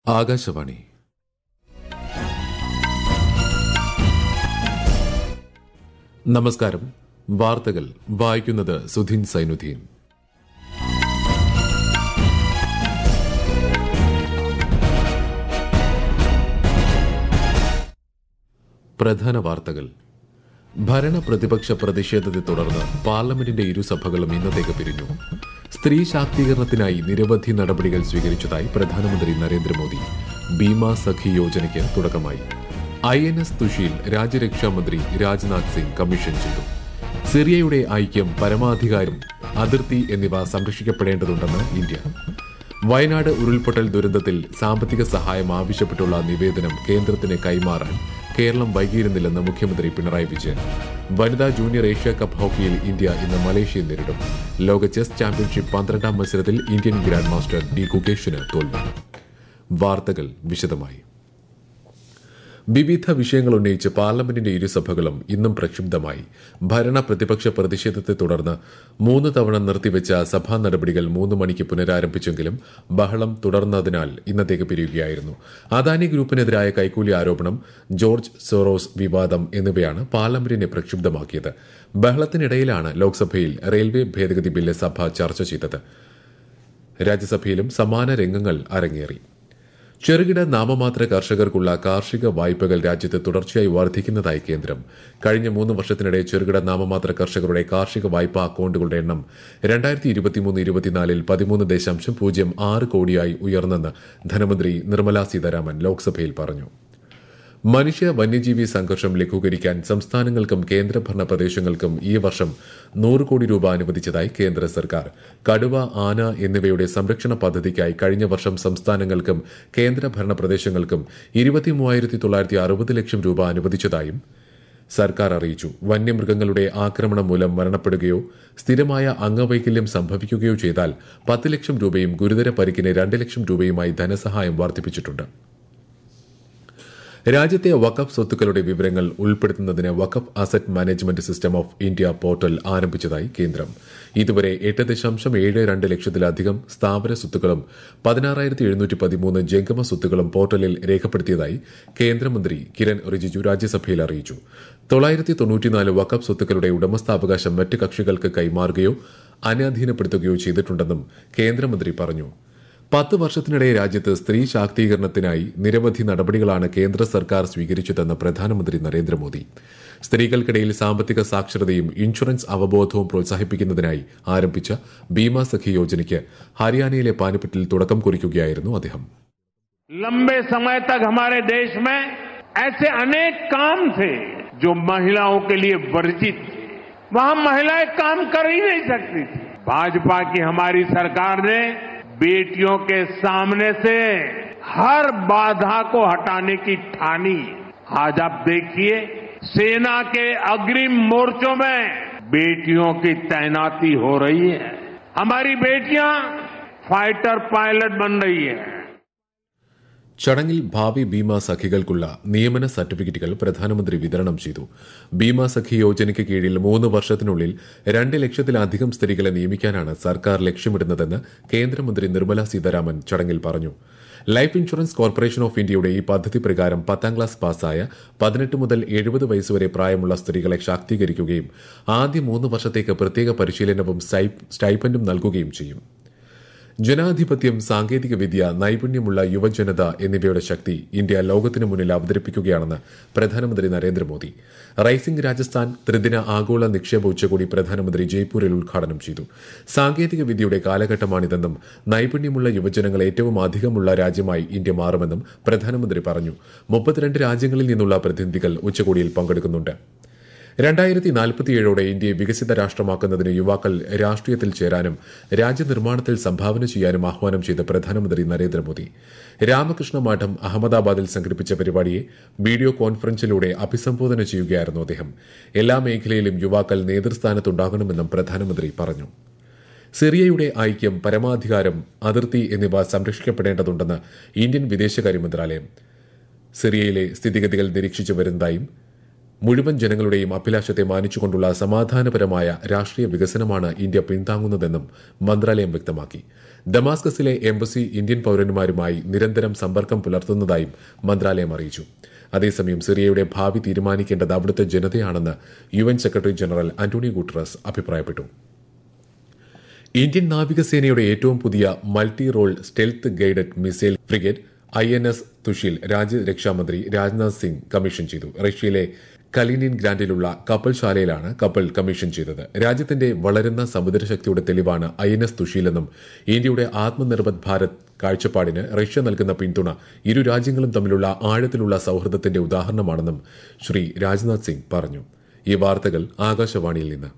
ആകാശവാണി നമസ്കാരം വാർത്തകൾ വായിക്കുന്നത് സുധീൻ സൈനുദ്ദീൻ പ്രധാന വാർത്തകൾ ഭരണ പ്രതിപക്ഷ പ്രതിഷേധത്തെ തുടർന്ന് പാർലമെന്റിന്റെ ഇരുസഭകളും ഇന്നത്തേക്ക് പിരിഞ്ഞു സ്ത്രീ ശാക്തീകരണത്തിനായി നിരവധി നടപടികൾ സ്വീകരിച്ചതായി പ്രധാനമന്ത്രി നരേന്ദ്രമോദി ഭീമ സഖി യോജനയ്ക്ക് തുടക്കമായി ഐ എൻ എസ് തുഷീൽ രാജ്യരക്ഷാമന്ത്രി രാജ്നാഥ് സിംഗ് കമ്മീഷൻ ചെയ്തു സിറിയയുടെ ഐക്യം പരമാധികാരം അതിർത്തി എന്നിവ സംരക്ഷിക്കപ്പെടേണ്ടതുണ്ടെന്ന് ഇന്ത്യ വയനാട് ഉരുൾപൊട്ടൽ ദുരന്തത്തിൽ സാമ്പത്തിക സഹായം ആവശ്യപ്പെട്ടുള്ള നിവേദനം കേന്ദ്രത്തിന് കൈമാറാൻ കേരളം വൈകിയിരുന്നില്ലെന്ന് മുഖ്യമന്ത്രി പിണറായി വിജയൻ വനിതാ ജൂനിയർ ഏഷ്യ കപ്പ് ഹോക്കിയിൽ ഇന്ത്യ ഇന്ന് മലേഷ്യയെ നേരിടും ലോക ചെസ് ചാമ്പ്യൻഷിപ്പ് പന്ത്രണ്ടാം മത്സരത്തിൽ ഇന്ത്യൻ ഗ്രാൻഡ് മാസ്റ്റർ ഡി കുകേഷിന് തോൽവി വാർത്തകൾ വിശദമായി വിവിധ വിഷയങ്ങൾ ഉന്നയിച്ച് പാർലമെന്റിന്റെ ഇരുസഭകളും ഇന്നും പ്രക്ഷുബ്ധമായി ഭരണ പ്രതിപക്ഷ പ്രതിഷേധത്തെ തുടർന്ന് മൂന്ന് തവണ നിർത്തിവെച്ച സഭാ നടപടികൾ മൂന്ന് മണിക്ക് പുനരാരംഭിച്ചെങ്കിലും ബഹളം തുടർന്നതിനാൽ ഇന്നത്തേക്ക് പിരിയുകയായിരുന്നു അദാനി ഗ്രൂപ്പിനെതിരായ കൈക്കൂലി ആരോപണം ജോർജ് സോറോസ് വിവാദം എന്നിവയാണ് പാർലമെന്റിനെ പ്രക്ഷുബ്ധമാക്കിയത് ബഹളത്തിനിടയിലാണ് ലോക്സഭയിൽ റെയിൽവേ ഭേദഗതി ബില്ല് സഭ ചർച്ച ചെയ്തത് രാജ്യസഭയിലും സമാന രംഗങ്ങൾ അരങ്ങേറി ചെറുകിട നാമമാത്ര കർഷകർക്കുള്ള കാർഷിക വായ്പകൾ രാജ്യത്ത് തുടർച്ചയായി വർദ്ധിക്കുന്നതായി കേന്ദ്രം കഴിഞ്ഞ മൂന്ന് വർഷത്തിനിടെ ചെറുകിട നാമമാത്ര കർഷകരുടെ കാർഷിക വായ്പാ അക്കൌണ്ടുകളുടെ എണ്ണം രണ്ടായിരത്തി ഇരുപത്തിമൂന്ന് ഇരുപത്തിനാലിൽ പതിമൂന്ന് ദശാംശം പൂജ്യം ആറ് കോടിയായി ഉയർന്നെന്ന് ധനമന്ത്രി നിർമ്മല സീതാരാമൻ ലോക്സഭയിൽ പറഞ്ഞു മനുഷ്യ വന്യജീവി സംഘർഷം ലഘൂകരിക്കാൻ സംസ്ഥാനങ്ങൾക്കും കേന്ദ്രഭരണ പ്രദേശങ്ങൾക്കും ഈ വർഷം നൂറ് കോടി രൂപ അനുവദിച്ചതായി കേന്ദ്ര സർക്കാർ കടുവ ആന എന്നിവയുടെ സംരക്ഷണ പദ്ധതിക്കായി കഴിഞ്ഞ വർഷം സംസ്ഥാനങ്ങൾക്കും കേന്ദ്രഭരണ പ്രദേശങ്ങൾക്കും ഇരുപത്തിമൂവായിരത്തി തൊള്ളായിരത്തി അറുപത് ലക്ഷം രൂപ അനുവദിച്ചതായും സർക്കാർ അറിയിച്ചു വന്യമൃഗങ്ങളുടെ ആക്രമണം മൂലം മരണപ്പെടുകയോ സ്ഥിരമായ അംഗവൈകല്യം സംഭവിക്കുകയോ ചെയ്താൽ പത്ത് ലക്ഷം രൂപയും ഗുരുതര പരിക്കിന് രണ്ട് ലക്ഷം രൂപയുമായി ധനസഹായം വർദ്ധിപ്പിച്ചിട്ടുണ്ട് രാജ്യത്തെ വഖഫ് സ്വത്തുക്കളുടെ വിവരങ്ങൾ ഉൾപ്പെടുത്തുന്നതിന് Waqf asset management system of India portal ആരംഭിച്ചതായി കേന്ദ്രം ഇതുവരെ എട്ട് ദശാംശം ഏഴ് രണ്ട് ലക്ഷത്തിലധികം സ്ഥാവര സ്വത്തുക്കളും പതിനാറായിരത്തി എഴുന്നൂറ്റി പതിമൂന്ന് ജംഗമ സ്വത്തുക്കളും പോർട്ടലിൽ രേഖപ്പെടുത്തിയതായി കേന്ദ്രമന്ത്രി കിരൺ റിജിജു രാജ്യസഭയിൽ അറിയിച്ചു തൊള്ളായിരത്തി തൊണ്ണൂറ്റിനാല് വഖഫ് സ്വത്തുക്കളുടെ ഉടമസ്ഥാവകാശം മറ്റ് കക്ഷികൾക്ക് കൈമാറുകയോ അനാധീനപ്പെടുത്തുകയോ ചെയ്തിട്ടുണ്ടെന്നും കേന്ദ്രമന്ത്രി പറഞ്ഞു പത്ത് വർഷത്തിനിടെ രാജ്യത്ത് സ്ത്രീ ശാക്തീകരണത്തിനായി നിരവധി നടപടികളാണ് കേന്ദ്ര സർക്കാർ സ്വീകരിച്ചതെന്ന് പ്രധാനമന്ത്രി നരേന്ദ്രമോദി സ്ത്രീകൾക്കിടയിൽ സാമ്പത്തിക സാക്ഷരതയും ഇൻഷുറൻസ് അവബോധവും പ്രോത്സാഹിപ്പിക്കുന്നതിനായി ആരംഭിച്ച ഭീമ സഖി യോജനയ്ക്ക് ഹരിയാനയിലെ പാനിപ്പറ്റിൽ തുടക്കം കുറിക്കുകയായിരുന്നു അദ്ദേഹം लंबे समय तक हमारे देश में ऐसे अनेक काम थे जो महिलाओं के लिए वर्जित थे वहां महिलाएं काम कर ही नहीं सकती थी भाजपा की हमारी सरकार ने बेटियों के सामने से हर बाधा को हटाने की ठानी आज आप देखिए सेना के अग्रिम मोर्चों में बेटियों की तैनाती हो रही है हमारी बेटियां फाइटर पायलट बन रही है ചടങ്ങിൽ ഭാവി ഭീമ സഖികൾക്കുള്ള നിയമന സർട്ടിഫിക്കറ്റുകൾ പ്രധാനമന്ത്രി വിതരണം ചെയ്തു ഭീമ സഖി യോജനയ്ക്ക് കീഴിൽ മൂന്ന് വർഷത്തിനുള്ളിൽ രണ്ട് ലക്ഷത്തിലധികം സ്ത്രീകളെ നിയമിക്കാനാണ് സർക്കാർ ലക്ഷ്യമിടുന്നതെന്ന് കേന്ദ്രമന്ത്രി നിർമ്മല സീതാരാമൻ ചടങ്ങിൽ പറഞ്ഞു ലൈഫ് ഇൻഷുറൻസ് കോർപ്പറേഷൻ ഓഫ് ഇന്ത്യയുടെ ഈ പദ്ധതി പ്രകാരം പത്താം ക്ലാസ് പാസ്സായ പതിനെട്ട് മുതൽ എഴുപത് വയസ്സുവരെ പ്രായമുള്ള സ്ത്രീകളെ ശാക്തീകരിക്കുകയും ആദ്യ മൂന്ന് വർഷത്തേക്ക് പ്രത്യേക പരിശീലനവും സ്റ്റൈപ്പൻഡും നൽകുകയും ചെയ്യും ജനാധിപത്യം സാങ്കേതികവിദ്യ നൈപുണ്യമുള്ള യുവജനത എന്നിവയുടെ ശക്തി ഇന്ത്യ ലോകത്തിനു മുന്നിൽ അവതരിപ്പിക്കുകയാണെന്ന് പ്രധാനമന്ത്രി നരേന്ദ്രമോദി റൈസിംഗ് രാജസ്ഥാൻ ത്രിദിന ആഗോള നിക്ഷേപ ഉച്ചകോടി പ്രധാനമന്ത്രി ജയ്പൂരിൽ ഉദ്ഘാടനം ചെയ്തു സാങ്കേതികവിദ്യയുടെ കാലഘട്ടമാണിതെന്നും നൈപുണ്യമുള്ള യുവജനങ്ങൾ ഏറ്റവും അധികമുള്ള രാജ്യമായി ഇന്ത്യ മാറുമെന്നും പ്രധാനമന്ത്രി പറഞ്ഞു മുപ്പത്തിരണ്ട് രാജ്യങ്ങളിൽ നിന്നുള്ള പ്രതിനിധികൾ ഉച്ചകോടിയിൽ പങ്കെടുക്കുന്നുണ്ട് രണ്ടായിരത്തി നാൽപ്പത്തിയേഴോടെ ഇന്ത്യയെ വികസിത രാഷ്ട്രമാക്കുന്നതിന് യുവാക്കൾ രാഷ്ട്രീയത്തിൽ ചേരാനും രാജ്യനിർമ്മാണത്തിൽ സംഭാവന ചെയ്യാനും ആഹ്വാനം ചെയ്ത പ്രധാനമന്ത്രി നരേന്ദ്രമോദി രാമകൃഷ്ണ മഠം അഹമ്മദാബാദിൽ സംഘടിപ്പിച്ച പരിപാടിയെ വീഡിയോ കോൺഫറൻസിലൂടെ അഭിസംബോധന ചെയ്യുകയായിരുന്നു അദ്ദേഹം എല്ലാ മേഖലയിലും യുവാക്കൾ നേതൃസ്ഥാനത്തുണ്ടാകണമെന്നും പ്രധാനമന്ത്രി പറഞ്ഞു സിറിയയുടെ ഐക്യം പരമാധികാരം അതിർത്തി എന്നിവ സംരക്ഷിക്കപ്പെടേണ്ടതുണ്ടെന്ന് ഇന്ത്യൻ വിദേശകാര്യ മന്ത്രാലയം സിറിയയിലെ സ്ഥിതിഗതികൾ നിരീക്ഷിച്ചു വരുന്നതായും മുഴുവൻ ജനങ്ങളുടെയും അഭിലാഷത്തെ മാനിച്ചുകൊണ്ടുള്ള സമാധാനപരമായ രാഷ്ട്രീയ വികസനമാണ് ഇന്ത്യ പിന്താങ്ങുന്നതെന്നും മന്ത്രാലയം വ്യക്തമാക്കി ദമാസ്കസിലെ എംബസി ഇന്ത്യൻ പൌരന്മാരുമായി നിരന്തരം സമ്പർക്കം പുലർത്തുന്നതായും മന്ത്രാലയം അറിയിച്ചു അതേസമയം സിറിയയുടെ ഭാവി തീരുമാനിക്കേണ്ടത് അവിടുത്തെ ജനതയാണെന്ന് U N secretary general Antonio Guterres അഭിപ്രായപ്പെട്ടു ഇന്ത്യൻ നാവികസേനയുടെ ഏറ്റവും പുതിയ multi role stealth guided missile frigate I N S Tushil രാജ്യരക്ഷാമന്ത്രി രാജ്നാഥ് സിംഗ് കമ്മീഷൻ ചെയ്തു റഷ്യയിലെ കലിനിൻ ഗ്രാൻഡിലുള്ള കപ്പൽശാലയിലാണ് കപ്പൽ കമ്മീഷൻ ചെയ്തത് രാജ്യത്തിന്റെ വളരുന്ന സമുദ്രശക്തിയുടെ തെളിവാണ് ഐ എൻ എസ് തുഷീലെന്നും ഇന്ത്യയുടെ ആത്മനിർഭർ ഭാരത് കാഴ്ചപ്പാടിന് റഷ്യ നൽകുന്ന പിന്തുണ ഇരു രാജ്യങ്ങളും തമ്മിലുള്ള ആഴത്തിലുള്ള സൌഹൃദത്തിന്റെ ഉദാഹരണമാണെന്നും ശ്രീ രാജ്നാഥ് സിംഗ് പറഞ്ഞു ഈ വാർത്തകൾ ആകാശവാണിയിൽ നിന്ന്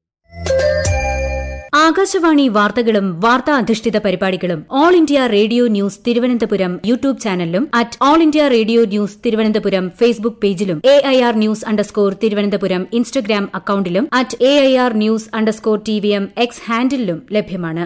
ആകാശവാണി വാർത്തകളും വാർത്താ അധിഷ്ഠിത പരിപാടികളും all India radio news Thiruvananthapuram YouTube ചാനലിലും at all India radio news Thiruvananthapuram Facebook പേജിലും A I R news underscore Thiruvananthapuram Instagram അക്കൌണ്ടിലും at A I R news underscore T V M X ഹാൻഡിലും ലഭ്യമാണ്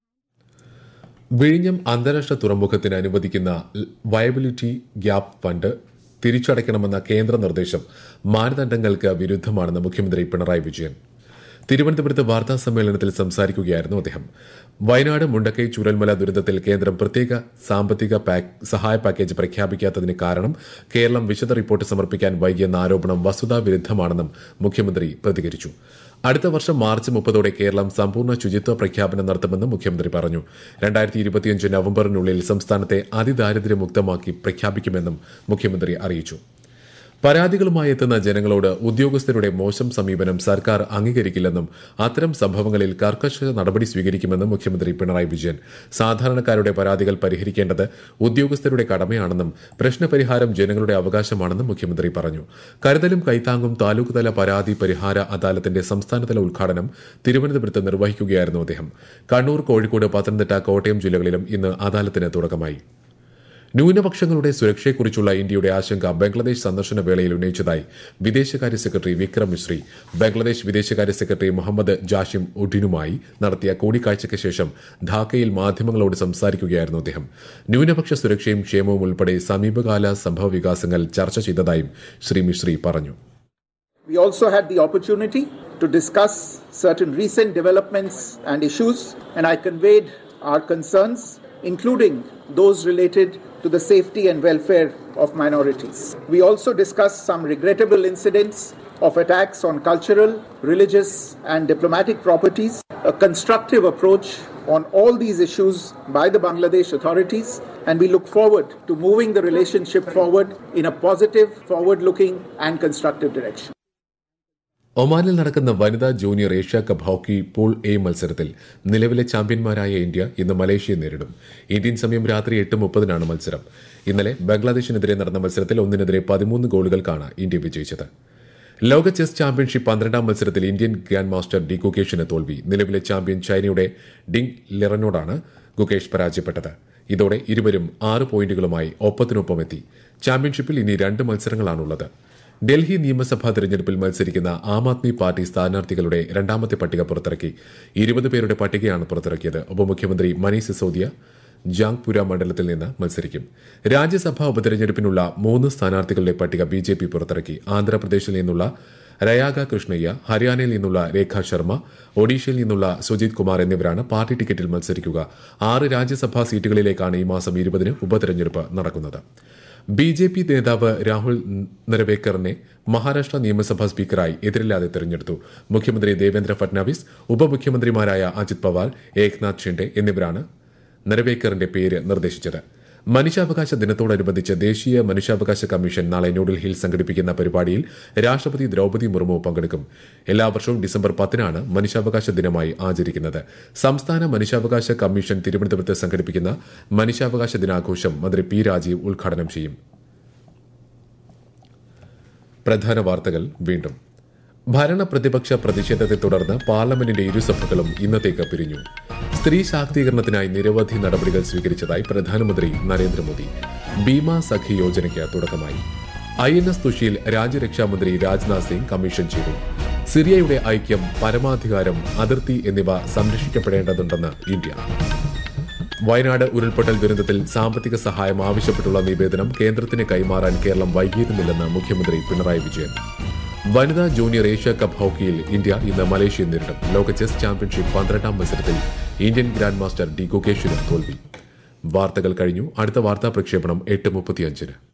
വിഴിഞ്ഞം അന്താരാഷ്ട്ര തുറമുഖത്തിന് അനുവദിക്കുന്ന വയബിലിറ്റി ഗ്യാപ് ഫണ്ട് തിരിച്ചടയ്ക്കണമെന്ന കേന്ദ്ര നിർദ്ദേശം മാനദണ്ഡങ്ങൾക്ക് വിരുദ്ധമാണെന്ന് മുഖ്യമന്ത്രി പിണറായി വിജയൻ തിരുവനന്തപുരത്ത് വാർത്താ സമ്മേളനത്തിൽ സംസാരിക്കുകയായിരുന്നു അദ്ദേഹം വയനാട് മുണ്ടക്കൈ ചുരൽമല ദുരന്തത്തിൽ കേന്ദ്രം പ്രത്യേക സാമ്പത്തിക സഹായ പാക്കേജ് പ്രഖ്യാപിക്കാത്തതിന് കാരണം കേരളം വിശദ റിപ്പോർട്ട് സമർപ്പിക്കാൻ വൈകിയെന്ന ആരോപണം വസ്തുതാ വിരുദ്ധമാണെന്നും മുഖ്യമന്ത്രി പ്രതികരിച്ചു അടുത്ത വർഷം മാർച്ച് മുപ്പതോടെ കേരളം സമ്പൂർണ്ണ ശുചിത്വ പ്രഖ്യാപനം നടത്തുമെന്ന് മുഖ്യമന്ത്രി പറഞ്ഞു രണ്ടായിരത്തി ഇരുപത്തിയഞ്ച് നവംബറിനുള്ളിൽ സംസ്ഥാനത്തെ അതിദാരിദ്ര്യമുക്തമാക്കി പ്രഖ്യാപിക്കുമെന്നും മുഖ്യമന്ത്രി അറിയിച്ചു പരാതികളുമായി എത്തുന്ന ജനങ്ങളോട് ഉദ്യോഗസ്ഥരുടെ മോശം സമീപനം സർക്കാർ അംഗീകരിക്കില്ലെന്നും അത്തരം സംഭവങ്ങളിൽ കർക്കശ നടപടി സ്വീകരിക്കുമെന്നും മുഖ്യമന്ത്രി പിണറായി വിജയൻ സാധാരണക്കാരുടെ പരാതികൾ പരിഹരിക്കേണ്ടത് ഉദ്യോഗസ്ഥരുടെ കടമയാണെന്നും പ്രശ്നപരിഹാരം ജനങ്ങളുടെ അവകാശമാണെന്നും മുഖ്യമന്ത്രി പറഞ്ഞു കരുതലും കൈത്താങ്ങും താലൂക്ക് തല പരാതി പരിഹാര അദാലത്തിന്റെ സംസ്ഥാനതല ഉദ്ഘാടനം തിരുവനന്തപുരത്ത് നിർവഹിക്കുകയായിരുന്നു അദ്ദേഹം കണ്ണൂർ കോഴിക്കോട് പത്തനംതിട്ട കോട്ടയം ജില്ലകളിലും ഇന്ന് അദാലത്തിന് തുടക്കമായി ന്യൂനപക്ഷങ്ങളുടെ സുരക്ഷയെക്കുറിച്ചുള്ള ഇന്ത്യയുടെ ആശങ്ക ബംഗ്ലാദേശ് സന്ദർശന വേളയിൽ ഉന്നയിച്ചതായി വിദേശകാര്യ സെക്രട്ടറി വിക്രം മിശ്രി ബംഗ്ലാദേശ് വിദേശകാര്യ സെക്രട്ടറി മുഹമ്മദ് ജാഷിം ഉഡിനുമായി നടത്തിയ കൂടിക്കാഴ്ചയ്ക്ക് ശേഷം ധാക്കയിൽ മാധ്യമങ്ങളോട് സംസാരിക്കുകയായിരുന്നു അദ്ദേഹം ന്യൂനപക്ഷ സുരക്ഷയും ക്ഷേമവും ഉൾപ്പെടെ സമീപകാല സംഭവ വികാസങ്ങൾ ചർച്ച ചെയ്തതായും ശ്രീ മിശ്രി പറഞ്ഞു We also had the opportunity to discuss certain recent developments and issues, and I conveyed our concerns, including those related to the safety and welfare of minorities. We also discussed some regrettable incidents of attacks on cultural, religious, and diplomatic properties, a constructive approach on all these issues by the Bangladesh authorities, and we look forward to moving the relationship forward in a positive, forward looking, and constructive direction. ഒമാനിൽ നടക്കുന്ന വനിതാ junior Asia cup hockey pool A മത്സരത്തിൽ നിലവിലെ ചാമ്പ്യന്മാരായ India ഇന്ന് മലേഷ്യയെ നേരിടും Indian സമയം രാത്രി എട്ട് മുപ്പതിനാണ് മത്സരം ഇന്നലെ ബംഗ്ലാദേശിനെതിരെ നടന്ന മത്സരത്തിൽ ഒന്നിനെതിരെ പതിമൂന്ന് ഗോളുകൾക്കാണ് ഇന്ത്യ വിജയിച്ചത് ലോക ചെസ് ചാമ്പ്യൻഷിപ്പ് പന്ത്രണ്ടാം മത്സരത്തിൽ ഇന്ത്യൻ ഗ്രാൻഡ് മാസ്റ്റർ ഡി ഗുകേഷിന് തോൽവി നിലവിലെ ചാമ്പ്യൻ ചൈനയുടെ ഡിങ് ലിറനോടാണ് ഗുകേഷ് പരാജയപ്പെട്ടത് ഇതോടെ ഇരുവരും ആറ് പോയിന്റുകളുമായി ഒപ്പത്തിനൊപ്പം എത്തി ചാമ്പ്യൻഷിപ്പിൽ ഇനി രണ്ട് മത്സരങ്ങളാണുള്ളത് ഡൽഹി നിയമസഭാ തെരഞ്ഞെടുപ്പിൽ മത്സരിക്കുന്ന ആം ആദ്മി പാർട്ടി സ്ഥാനാർത്ഥികളുടെ രണ്ടാമത്തെ പട്ടിക പുറത്തിറക്കി ഇരുപത് പേരുടെ പട്ടികയാണ് പുറത്തിറക്കിയത് ഉപമുഖ്യമന്ത്രി മനീഷ് സിസോദിയ ജാങ്പുര മണ്ഡലത്തിൽ നിന്ന് മത്സരിക്കും രാജ്യസഭാ ഉപതെരഞ്ഞെടുപ്പിനുള്ള മൂന്ന് സ്ഥാനാർത്ഥികളുടെ പട്ടിക ബി ജെ പി പുറത്തിറക്കി ആന്ധ്രാപ്രദേശിൽ നിന്നുള്ള രയാഗ കൃഷ്ണയ്യ ഹരിയാനയിൽ നിന്നുള്ള രേഖ ശർമ്മ ഒഡീഷയിൽ നിന്നുള്ള സുജിത് കുമാർ എന്നിവരാണ് പാർട്ടി ടിക്കറ്റിൽ മത്സരിക്കുക ആറ് രാജ്യസഭാ സീറ്റുകളിലേക്കാണ് ഈ മാസം ഇരുപതിന് ഉപതെരഞ്ഞെടുപ്പ് നടക്കുന്നത് ബി ജെ പി നേതാവ് രാഹുൽ നരവേക്കറിനെ മഹാരാഷ്ട്ര നിയമസഭാ സ്പീക്കറായി എതിരില്ലാതെ തെരഞ്ഞെടുത്തു മുഖ്യമന്ത്രി ദേവേന്ദ്ര ഫട്നാവിസ് ഉപമുഖ്യമന്ത്രിമാരായ അജിത് പവാർ ഏക്നാഥ് ഷിൻഡെ എന്നിവരാണ് നരവേക്കറിന്റെ പേര് നിർദ്ദേശിച്ചത് മനുഷ്യാവകാശ ദിനത്തോടനുബന്ധിച്ച് ദേശീയ മനുഷ്യാവകാശ കമ്മീഷൻ നാളെ ന്യൂഡൽഹിയിൽ സംഘടിപ്പിക്കുന്ന പരിപാടിയിൽ രാഷ്ട്രപതി ദ്രൌപതി മുർമു പങ്കെടുക്കും എല്ലാ വർഷവും ഡിസംബർ പത്തിനാണ് മനുഷ്യാവകാശ ദിനമായി ആചരിക്കുന്നത് സംസ്ഥാന മനുഷ്യാവകാശ കമ്മീഷൻ തിരുവനന്തപുരത്ത് സംഘടിപ്പിക്കുന്ന മനുഷ്യാവകാശ ദിനാഘോഷം മന്ത്രി പി രാജീവ് ഉദ്ഘാടനം ചെയ്യും പ്രധാന വാർത്തകൾ വീണ്ടും ഭരണ പ്രതിപക്ഷ പ്രതിഷേധത്തെ തുടർന്ന് പാർലമെന്റിന്റെ ഇരുസഭകളും ഇന്നത്തേക്ക് പിരിഞ്ഞു സ്ത്രീ ശാക്തീകരണത്തിനായി നിരവധി നടപടികൾ സ്വീകരിച്ചതായി പ്രധാനമന്ത്രി നരേന്ദ്രമോദി ഭീമ സഖി യോജനയ്ക്ക് തുടക്കമായി ഐ എൻ എസ് തുഷിയിൽ രാജ്യരക്ഷാമന്ത്രി രാജ്നാഥ് സിംഗ് കമ്മീഷൻ ചെയ്തു സിറിയയുടെ ഐക്യം പരമാധികാരം അതിർത്തി എന്നിവ സംരക്ഷിക്കപ്പെടേണ്ടതുണ്ടെന്ന് ഇന്ത്യ വയനാട് ഉരുൾപൊട്ടൽ ദുരന്തത്തിൽ സാമ്പത്തിക സഹായം ആവശ്യപ്പെട്ടുള്ള നിവേദനം കേന്ദ്രത്തിന് കൈമാറാൻ കേരളം വൈകിയിരുന്നില്ലെന്ന് മുഖ്യമന്ത്രി പിണറായി വിജയൻ വനിതാ ജൂനിയർ ഏഷ്യ കപ്പ് ഹോക്കിയിൽ ഇന്ത്യ ഇന്ന് മലേഷ്യയെ നേരിടും ലോക ചെസ് ചാമ്പ്യൻഷിപ്പ് പന്ത്രണ്ടാം മത്സരത്തിൽ ഇന്ത്യൻ ഗ്രാൻഡ് മാസ്റ്റർ ഡി ഗുകേഷിന് തോൽവി വാർത്തകൾ കഴിഞ്ഞു അടുത്ത വാർത്താ പ്രക്ഷേപണം എട്ട് മുപ്പത്തിയഞ്ചിന്